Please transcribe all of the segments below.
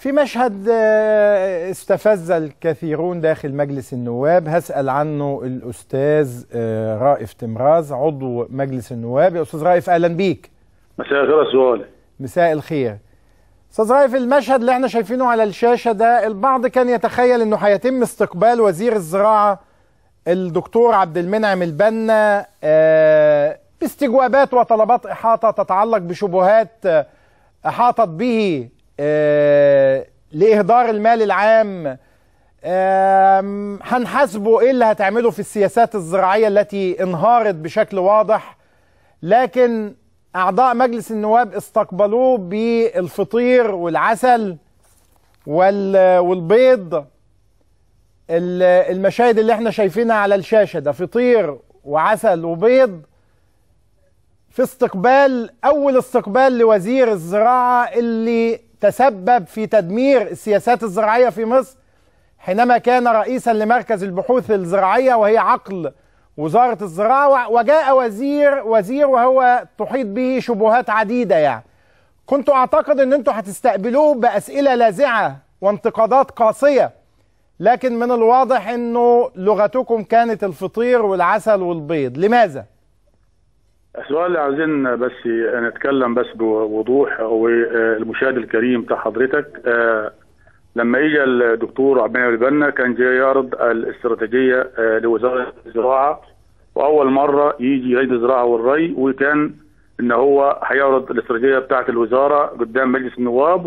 في مشهد آه، استفز الكثيرون داخل مجلس النواب هسأل عنه الأستاذ آه، رائف تمراز عضو مجلس النواب يا أستاذ رائف أهلا بيك مساء الخير يا سؤال مساء الخير أستاذ رائف المشهد اللي احنا شايفينه على الشاشة ده البعض كان يتخيل أنه هيتم استقبال وزير الزراعة الدكتور عبد المنعم البنا آه، باستجوابات وطلبات إحاطة تتعلق بشبهات آه، أحاطت به آه، لإهدار المال العام آم، هنحاسبه إيه اللي هتعمله في السياسات الزراعية التي انهارت بشكل واضح لكن أعضاء مجلس النواب استقبلوه بالفطير والعسل وال- والبيض ال- المشاهد اللي احنا شايفينها على الشاشة ده فطير وعسل وبيض في استقبال أول استقبال لوزير الزراعة اللي تسبب في تدمير السياسات الزراعية في مصر حينما كان رئيسا لمركز البحوث الزراعية وهي عقل وزارة الزراعة و- وجاء وزير وزير وهو تحيط به شبهات عديدة يعني كنت أعتقد أن أنتوا هتستقبلوه بأسئلة لاذعة وانتقادات قاسية لكن من الواضح أنه لغتكم كانت الفطير والعسل والبيض لماذا؟ السؤال اللي عايزين بس نتكلم بس بوضوح والمشاهد الكريم بتاع حضرتك آه، لما اجى الدكتور عبد المنعم البنا كان جاي يعرض الاستراتيجيه آه، لوزاره الزراعه واول مره يجي رئيس الزراعه والري وكان ان هو هيعرض الاستراتيجيه بتاعه الوزاره قدام مجلس النواب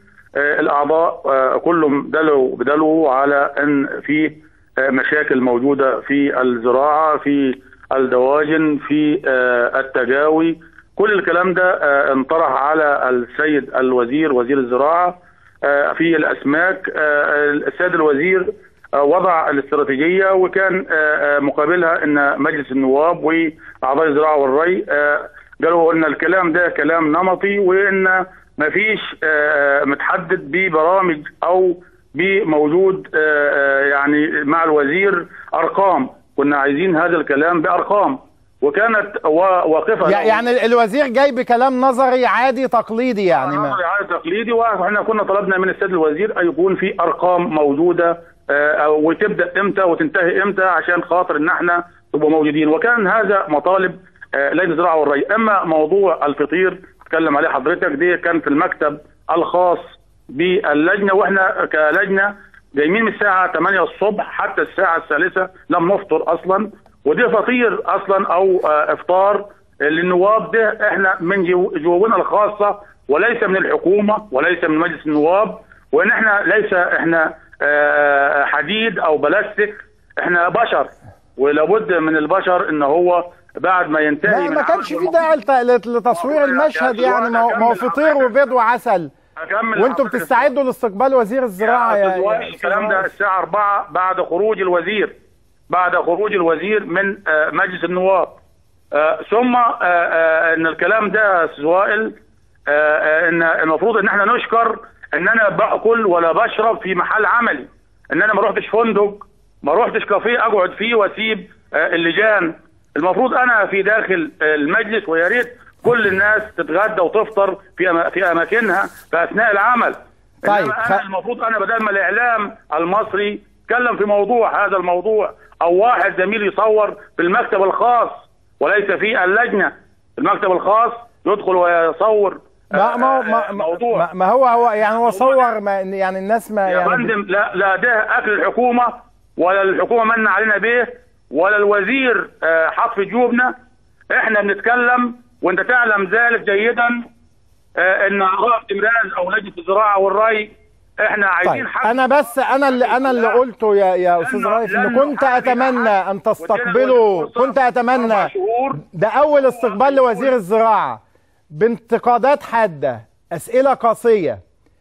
والاعضاء آه، كلهم دلوا بدلوا على ان في آه، مشاكل موجوده في الزراعه في الدواجن في آه، التجاوي كل الكلام ده آه، انطرح على السيد الوزير وزير الزراعه آه، في الاسماك آه، السيد الوزير آه، وضع الاستراتيجيه وكان آه، آه، مقابلها ان مجلس النواب واعضاء الزراعه والري آه، قالوا ان الكلام ده كلام نمطي وان ما فيش آه، متحدد ببرامج او بموجود آه، آه، يعني مع الوزير ارقام كنا عايزين هذا الكلام بارقام وكانت وا- واقفه يع- يعني الوزير جاي بكلام نظري عادي تقليدي يعني ما نظري عادي تقليدي واحنا كنا طلبنا من السيد الوزير ان يكون في ارقام موجوده آه، وتبدا امتى وتنتهي امتى عشان خاطر ان احنا نبقى موجودين وكان هذا مطالب آه، لجنه الزراعه والري اما موضوع الفطير اتكلم عليه حضرتك دي كان في المكتب الخاص باللجنه واحنا كلجنه جايين من الساعه 8 الصبح حتى الساعه الثالثه لم نفطر اصلا ودي فطير اصلا او آه، افطار للنواب ده احنا من جو- جوابنا الخاصه وليس من الحكومه وليس من مجلس النواب وان احنا ليس احنا آه، حديد او بلاستيك احنا بشر ولابد من البشر ان هو بعد ما ينتهي لا من ما كانش عمل في داعي لت- لتصوير المشهد يعني ما هو- ما هو فطير وبيض وعسل أكمل وانتم حضرتك. بتستعدوا لاستقبال وزير الزراعه يا يا, أستاذ وائل، يا الكلام ده الساعة 4 بعد خروج الوزير بعد خروج الوزير من آه، مجلس النواب آه، ثم آه، آه، ان الكلام ده يا أستاذ وائل آه، آه، ان المفروض ان احنا نشكر ان انا باكل ولا بشرب في محل عملي ان انا ما رحتش فندق ما رحتش كافيه اقعد فيه واسيب آه، اللجان المفروض انا في داخل آه، المجلس ويا ريت كل الناس تتغدى وتفطر في أما- في اماكنها في اثناء العمل طيب، إنما خ- أنا المفروض انا بدل ما الاعلام المصري يتكلم في موضوع هذا الموضوع او واحد زميل يصور في المكتب الخاص وليس في اللجنه المكتب الخاص يدخل ويصور ما ما آه، ما, آه، ما, موضوع ما, ما هو هو يعني هو صور ما يعني الناس ما يا يعني فندم لا لا ده اكل الحكومه ولا الحكومه من علينا به ولا الوزير آه، حط في جيوبنا احنا بنتكلم وانت تعلم ذلك جيدا آه، ان اعضاء تمراز او لجنه الزراعه والري احنا عايزين طيب حق انا بس انا اللي انا اللي قلته يا يا استاذ لأنه- رئيس ان لأنه كنت حق في اتمنى حق. ان وادينا تستقبلوا الوزير كنت فرصة اتمنى أربع شهور. ده اول استقبال لوزير الزراعه بانتقادات حاده اسئله قاسيه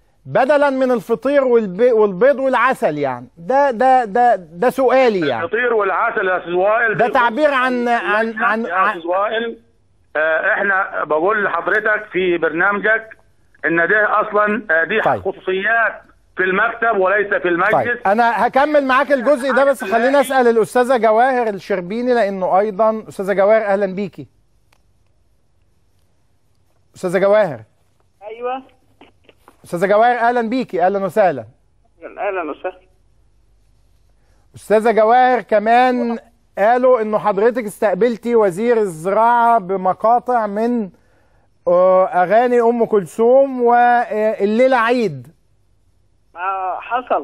بدلا من الفطير والبي والبيض والعسل يعني ده ده ده ده سؤالي يعني الفطير والعسل يا استاذ وائل ده تعبير عن عن عن, يا عن استاذ وائل آه، احنا بقول لحضرتك في برنامجك ان ده اصلا آه، دي طيب. خصوصيات في المكتب وليس في المجلس طيب انا هكمل معاك الجزء ده بس خليني اسال الاستاذه جواهر الشربيني لانه ايضا استاذه جواهر اهلا بيكي استاذه جواهر ايوه استاذه جواهر اهلا بيكي اهلا وسهلا اهلا وسهلا استاذه جواهر كمان قالوا انه حضرتك استقبلتي وزير الزراعه بمقاطع من آه، اغاني ام كلثوم والليله عيد ما حصل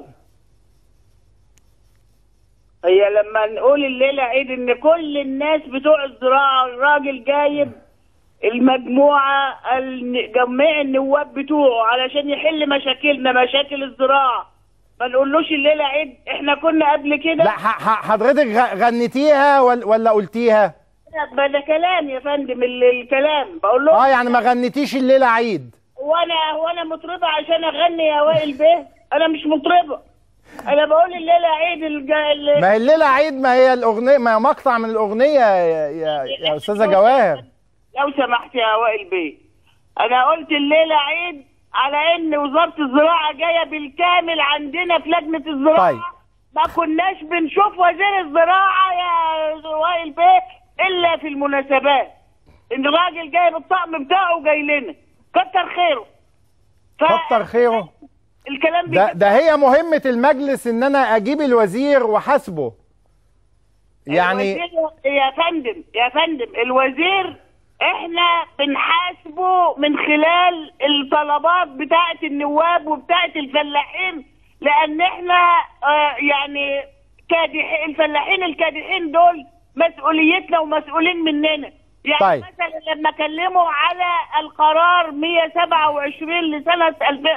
هي لما نقول الليله عيد ان كل الناس بتوع الزراعه الراجل جايب المجموعه الن- جميع النواب بتوعه علشان يحل مشاكلنا مشاكل الزراعه ما نقولوش الليله عيد احنا كنا قبل كده لا ح- ح- حضرتك غ- غنيتيها ولا ولا قلتيها ما ده كلام يا فندم ال- الكلام بقول له اه يعني ما غنيتيش الليله عيد وانا وانا مطربه عشان اغني يا وائل بيه انا مش مطربه انا بقول الليله عيد الج... ال- ما هي الليله عيد ما هي الاغنيه ما هي مقطع من الاغنيه يا, يا, يا استاذه جواهر لو سمحت يا وائل بيه انا قلت الليله عيد على ان وزاره الزراعه جايه بالكامل عندنا في لجنه الزراعه طيب. ما كناش بنشوف وزير الزراعه يا وائل بيه الا في المناسبات ان الراجل جايب الطقم بتاعه وجاي لنا كتر خيره ف- كتر خيره الكلام ده بيجي- ده هي مهمه المجلس ان انا اجيب الوزير واحاسبه يعني الوزير يا فندم يا فندم الوزير احنا بنحاسبه من خلال الطلبات بتاعه النواب وبتاعه الفلاحين لان احنا آه يعني كادح الفلاحين الكادحين دول مسؤوليتنا ومسؤولين مننا يعني طيب. مثلا لما كلموا على القرار 127 لسنه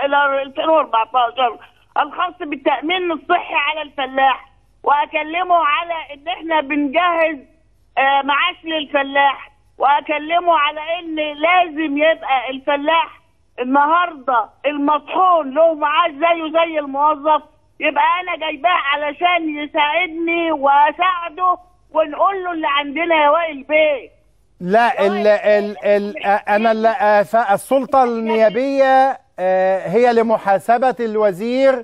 2014 الخاص بالتامين الصحي على الفلاح واكلمه على ان احنا بنجهز آه، معاش للفلاح واكلمه على ان لازم يبقى الفلاح النهارده المطحون له معاش زيه زي الموظف يبقى انا جايباه علشان يساعدني واساعده ونقول له اللي عندنا يا وائل بيه لا ال ال ال انا ال- آه، ف- السلطه النيابيه آه، هي لمحاسبه الوزير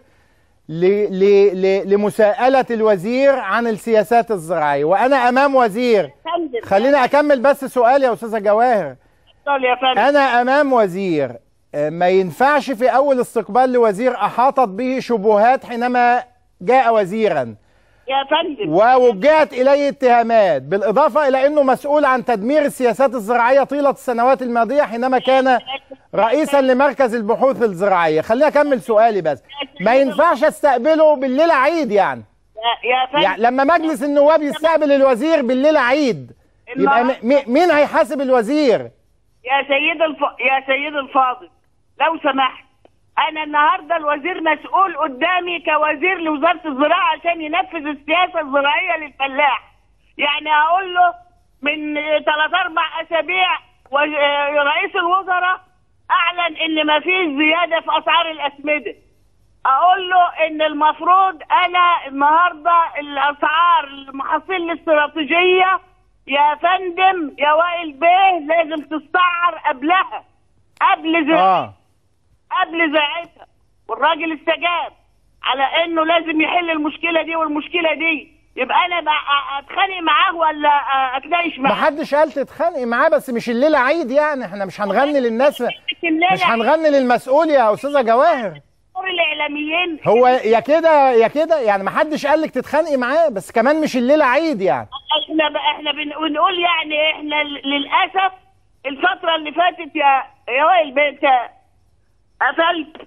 ل- ل- ل- لمساءله الوزير عن السياسات الزراعيه وانا امام وزير فندم خليني اكمل بس سؤال يا استاذه جواهر اتفضل يا فندم انا امام وزير آه، ما ينفعش في اول استقبال لوزير احاطت به شبهات حينما جاء وزيرا يا فندم ووجهت اليه اتهامات بالاضافه الى انه مسؤول عن تدمير السياسات الزراعيه طيله السنوات الماضيه حينما كان رئيسا لمركز البحوث الزراعيه خليني اكمل سؤالي بس ما ينفعش استقبله بالليله عيد يعني يا- يا فندم يعني لما مجلس النواب يستقبل الوزير بالليله عيد يبقى م- م- مين هيحاسب الوزير يا سيد الف... يا سيد الفاضل لو سمحت انا النهارده الوزير مسؤول قدامي كوزير لوزاره الزراعه عشان ينفذ السياسه الزراعيه للفلاح يعني هقول له من ثلاث اربع اسابيع و- آه، رئيس الوزراء اعلن ان ما فيش زياده في اسعار الاسمده اقول له ان المفروض انا النهارده الاسعار المحاصيل الاستراتيجيه يا فندم يا وائل بيه لازم تستعر قبلها قبل زي اه قبل زراعتها والراجل استجاب على انه لازم يحل المشكله دي والمشكله دي يبقى انا بقى اتخانق معاه ولا اتناقش ما معاه حدش قال تتخانقي معاه بس مش الليله عيد يعني احنا مش هنغني للناس لكن لا مش لا هنغني للمسؤول يا استاذه جواهر دور الاعلاميين هو يا كده يا كده يعني ما حدش قال لك تتخانقي معاه بس كمان مش الليله عيد يعني احنا بقى احنا بن- بنقول يعني احنا ل- للاسف الفتره اللي فاتت يا يا وائل بيه انت قفلت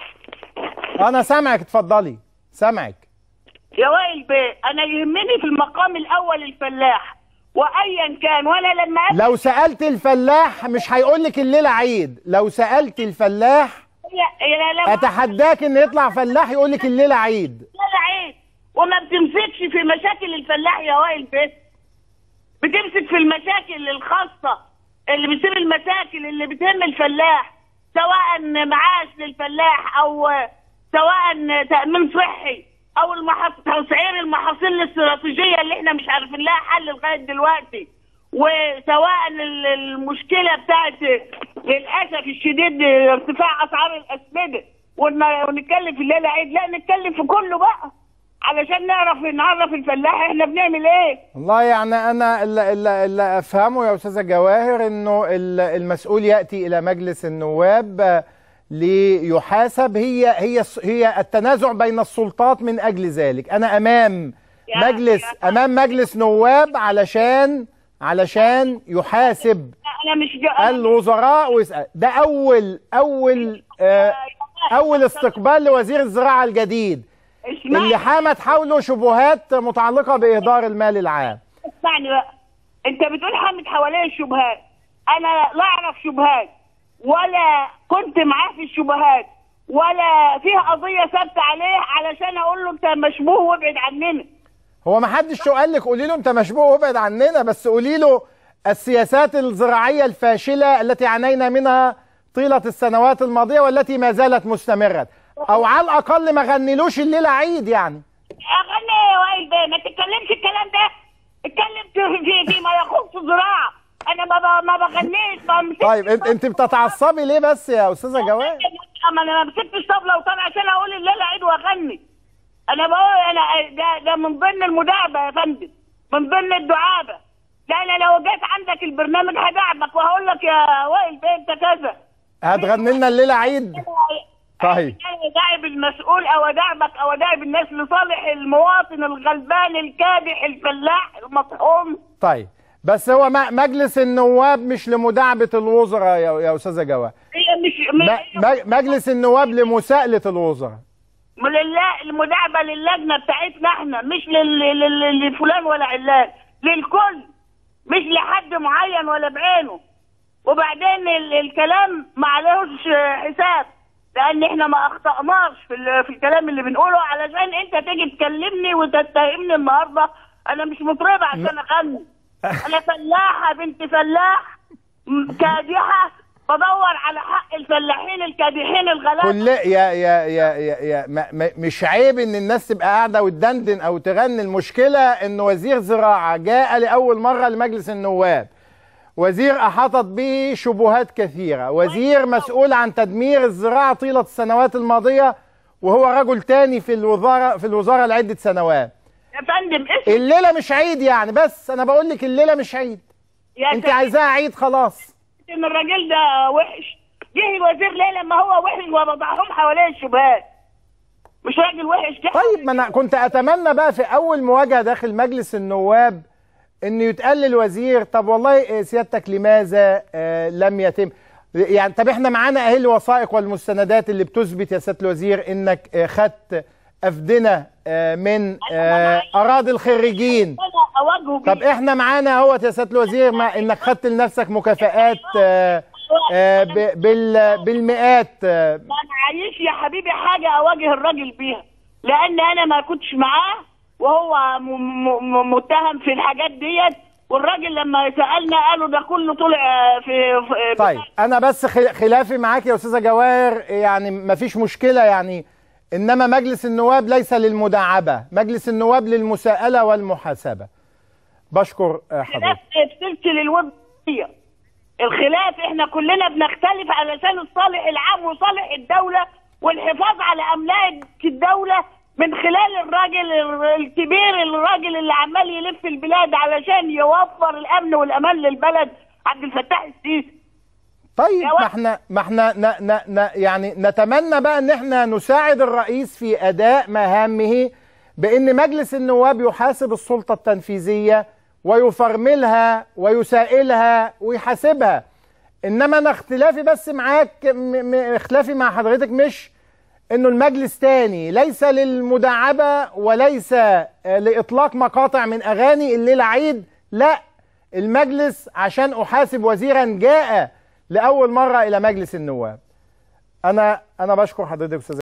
انا سامعك اتفضلي سامعك يا وائل بيه انا يهمني في المقام الاول الفلاح وايا كان وانا لما أبقى- لو سالت الفلاح مش هيقول لك الليله عيد لو سالت الفلاح يا- يا لو اتحداك ان يطلع فلاح يقول لك الليله عيد لا عيب وما بتمسكش في مشاكل الفلاح يا وائل بيه بتمسك في المشاكل الخاصة اللي بتصير المشاكل اللي بتهم الفلاح سواء معاش للفلاح او سواء تأمين صحي او المحص... تسعير المحاصيل الاستراتيجية اللي احنا مش عارفين لها حل لغاية دلوقتي وسواء ال- المشكلة بتاعت للأسف الشديد ارتفاع أسعار الأسمدة ون- ونتكلم في الليلة عيد لا نتكلم في كله بقى علشان نعرف نعرف الفلاح احنا بنعمل ايه والله يعني انا اللي, اللي, اللي افهمه يا استاذه جواهر انه ال- المسؤول ياتي الى مجلس النواب آه، ليحاسب هي هي هي التنازع بين السلطات من اجل ذلك انا امام يا- مجلس يا- امام مجلس نواب علشان علشان يحاسب انا مش جا... الوزراء ويسأل ده اول اول آه اول استقبال لوزير الزراعه الجديد اسمعني اللي حامت حوله شبهات متعلقه باهدار المال العام اسمعني بقى انت بتقول حامد حواليه الشبهات انا لا اعرف شبهات ولا كنت معاه في الشبهات ولا فيها قضيه ثابته عليه علشان اقول له انت مشبوه وابعد عننا هو ما حدش قال لك قولي له انت مشبوه وابعد عننا بس قولي له السياسات الزراعيه الفاشله التي عانينا منها طيله السنوات الماضيه والتي ما زالت مستمره او على الاقل ما غنيلوش الليله عيد يعني اغني يا وائل بيه ما تتكلمش الكلام ده اتكلم في في فيما يخص الزراعه انا ما ب- ما بغنيش ما مسكتش طيب انت انت بتتعصبي ليه بس يا استاذه جواد اما انا ما مسكتش طبله وطلع عشان اقول الليله عيد واغني انا بقول انا ده ده من ضمن المداعبه يا فندم من ضمن الدعابه ده انا لو جيت عندك البرنامج هدعبك وهقول لك يا وائل بيه انت كذا هتغني لنا الليله عيد طيب. انا داعب المسؤول او ادعبك او ادعب الناس لصالح المواطن الغلبان الكادح الفلاح المطحون طيب بس هو م- مجلس النواب مش لمداعبه الوزراء يا يا استاذه جواد هي مش م- م- مجلس النواب لمساءله الوزراء لله المداعبه للجنه بتاعتنا احنا مش لل- لل- لفلان ولا علان للكل مش لحد معين ولا بعينه وبعدين ال- الكلام ما عليهوش حساب لان احنا ما اخطأناش في, ال- في الكلام اللي بنقوله علشان انت تيجي تكلمني وتتهمني النهارده انا مش مطربه عشان اغني انا فلاحه بنت فلاح م- كادحه بدور على حق الفلاحين الكادحين الغلابه كل يا يا يا يا, يا ما ما مش عيب ان الناس تبقى قاعده وتدندن او تغني المشكله ان وزير زراعه جاء لاول مره لمجلس النواب وزير احاطت به شبهات كثيره وزير مسؤول عن تدمير الزراعه طيله السنوات الماضيه وهو رجل تاني في الوزاره في الوزاره لعده سنوات يا فندم اسم الليله مش عيد يعني بس انا بقول لك الليله مش عيد يا انت سيدي عايزاها عيد خلاص ان الراجل ده وحش جه الوزير ليه لما هو وحش ووضعهم حواليه الشبهات مش راجل وحش ده طيب ما انا كنت اتمنى بقى في اول مواجهه داخل مجلس النواب ان يتقال للوزير طب والله آه، سيادتك لماذا آه، لم يتم يعني طب احنا معانا اهي الوثائق والمستندات اللي بتثبت يا سياده الوزير انك آه، خدت افدنه آه، من آه، اراضي الخريجين انا اواجهه طب بيه. احنا معانا اهوت يا سياده الوزير ما انك خدت لنفسك مكافآت آه، آه، ب- بال- بالمئات آه، ما انا عايش يا حبيبي حاجه اواجه الراجل بيها لان انا ما كنتش معاه وهو م- م- م- متهم في الحاجات ديت والراجل لما سالنا قالوا ده كله طلع في, في طيب انا بس خل- خلافي معاك يا استاذه جواهر يعني مفيش مشكله يعني انما مجلس النواب ليس للمداعبه مجلس النواب للمساءله والمحاسبه بشكر آه، خلاف حضرتك بتمثل الوضعيه الخلاف احنا كلنا بنختلف علشان الصالح العام وصالح الدوله والحفاظ على املاك الدوله من خلال الراجل الكبير الراجل اللي عمال يلف البلاد علشان يوفر الامن والامان للبلد عبد الفتاح السيسي طيب يا ما واد. احنا ما احنا ن ن ن يعني نتمنى بقى ان احنا نساعد الرئيس في اداء مهامه بان مجلس النواب يحاسب السلطه التنفيذيه ويفرملها ويسائلها ويحاسبها انما انا اختلافي بس معاك م- م- اختلافي مع حضرتك مش انه المجلس تاني ليس للمداعبه وليس آه، لاطلاق مقاطع من اغاني الليله عيد لا المجلس عشان احاسب وزيرا جاء لاول مره الى مجلس النواب انا انا بشكر حضرتك استاذ